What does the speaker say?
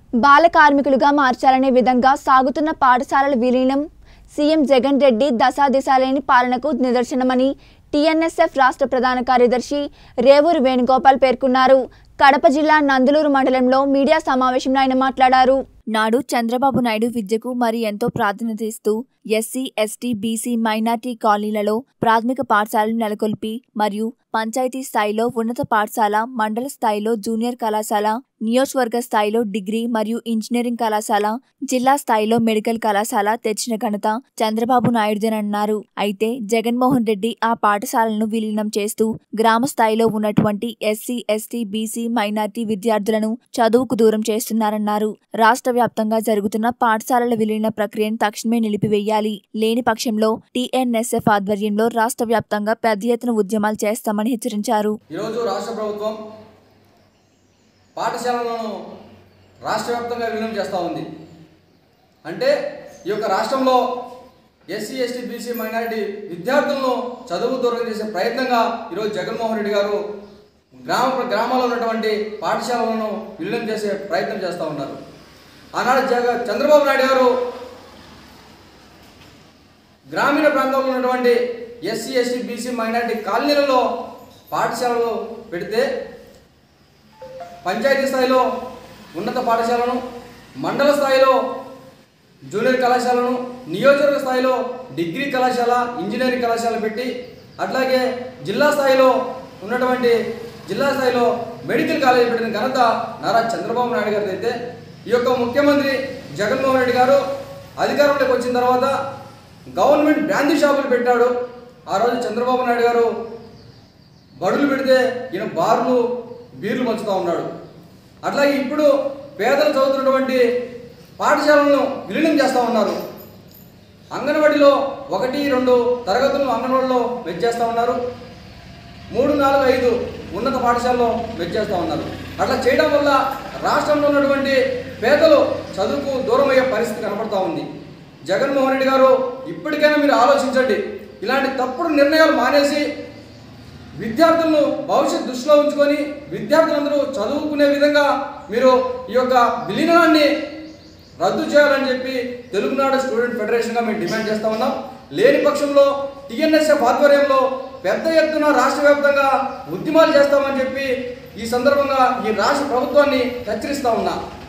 బాల కార్మికులుగా మార్చాలనే విధంగా సాగుతున్న పాఠశాలల విలీనం సీఎం జగన్ రెడ్డి దశాదిశాలేని పాలనకు నిదర్శనమని టీఎన్ఎస్ఎఫ్ రాష్ట్ర ప్రధాన కార్యదర్శి రేవూరు వేణుగోపాల్ పేర్కొన్నారు కడప జిల్లా నందులూరు మండలంలో మీడియా సమావేశంలో ఆయన మాట్లాడారు నాడు చంద్రబాబు నాయుడు విద్యకు మరి ఎంతో ప్రాధాన్యత ఇస్తూ ఎస్సీ ఎస్టీ బీసీ మైనార్టీ కాలనీలలో ప్రాథమిక పాఠశాలలు నెలకొల్పి మరియు పంచాయతీ స్థాయిలో ఉన్నత పాఠశాల మండల స్థాయిలో జూనియర్ కళాశాల నియోజకవర్గ స్థాయిలో డిగ్రీ మరియు ఇంజనీరింగ్ కళాశాల జిల్లా స్థాయిలో మెడికల్ కళాశాల తెచ్చిన ఘనత చంద్రబాబు నాయుడుదేనన్నారు అయితే జగన్మోహన్ రెడ్డి ఆ పాఠశాలను విలీనం చేస్తూ గ్రామ స్థాయిలో ఉన్నటువంటి ఎస్సీ ఎస్టీ బీసీ మైనార్టీ విద్యార్థులను చదువుకు దూరం చేస్తున్నారన్నారు రాష్ట్ర వ్యాప్తంగా జరుగుతున్న పాఠశాలల విలీన ప్రక్రియను తక్షణమే నిలిపివేయాలి లేని పక్షంలో టీఎన్ఎస్ఎఫ్ ఆధ్వర్యంలో రాష్ట్ర వ్యాప్తంగా పెద్ద ఎత్తున ఉద్యమాలు చేస్తామని హెచ్చరించారు ఈరోజు రాష్ట్ర ప్రభుత్వం పాఠశాలలను రాష్ట్ర వ్యాప్తంగా విలీనం చేస్తూ ఉంది అంటే ఈ యొక్క రాష్ట్రంలో ఎస్సీ ఎస్టీ బీసీ మైనారిటీ విద్యార్థులను చదువు దూరం చేసే ప్రయత్నంగా ఈరోజు జగన్మోహన్ రెడ్డి గారు గ్రామ గ్రామాల్లో ఉన్నటువంటి పాఠశాలలను విలీనం చేసే ప్రయత్నం చేస్తూ ఉన్నారు ఆనాడు జగ చంద్రబాబు నాయుడు గారు గ్రామీణ ప్రాంతంలో ఉన్నటువంటి ఎస్సీ ఎస్టీ బీసీ మైనారిటీ కాలనీలలో పాఠశాలలు పెడితే పంచాయతీ స్థాయిలో ఉన్నత పాఠశాలను మండల స్థాయిలో జూనియర్ కళాశాలను నియోజకవర్గ స్థాయిలో డిగ్రీ కళాశాల ఇంజనీరింగ్ కళాశాల పెట్టి అట్లాగే జిల్లా స్థాయిలో ఉన్నటువంటి జిల్లా స్థాయిలో మెడికల్ కాలేజీ పెట్టిన ఘనత నారా చంద్రబాబు నాయుడు గారిది అయితే ఈ యొక్క ముఖ్యమంత్రి జగన్మోహన్ రెడ్డి గారు అధికారంలోకి వచ్చిన తర్వాత గవర్నమెంట్ బ్రాందీ షాపులు పెట్టాడు ఆ రోజు చంద్రబాబు నాయుడు గారు బడులు పెడితే ఈయన బార్లు బీర్లు పంచుతూ ఉన్నాడు అట్లాగే ఇప్పుడు పేదలు చదువుతున్నటువంటి పాఠశాలను విలీనం చేస్తూ ఉన్నారు అంగన్వాడీలో ఒకటి రెండు తరగతులను అంగన్వాడీలో మెచ్చేస్తూ ఉన్నారు మూడు నాలుగు ఐదు ఉన్నత పాఠశాలలో మెచ్చేస్తూ ఉన్నారు అట్లా చేయడం వల్ల రాష్ట్రంలో ఉన్నటువంటి పేదలు చదువుకు దూరం అయ్యే పరిస్థితి కనపడతా ఉంది జగన్మోహన్ రెడ్డి గారు ఇప్పటికైనా మీరు ఆలోచించండి ఇలాంటి తప్పుడు నిర్ణయాలు మానేసి విద్యార్థులను భవిష్యత్ దృష్టిలో ఉంచుకొని విద్యార్థులందరూ చదువుకునే విధంగా మీరు ఈ యొక్క విలీనాన్ని రద్దు చేయాలని చెప్పి తెలుగునాడు స్టూడెంట్ ఫెడరేషన్గా మేము డిమాండ్ చేస్తా ఉన్నాం లేని పక్షంలో టీఎన్ఎస్ఎఫ్ ఆధ్వర్యంలో పెద్ద ఎత్తున రాష్ట్ర వ్యాప్తంగా ఉద్యమాలు చేస్తామని చెప్పి ఈ సందర్భంగా ఈ రాష్ట్ర ప్రభుత్వాన్ని హెచ్చరిస్తా ఉన్నా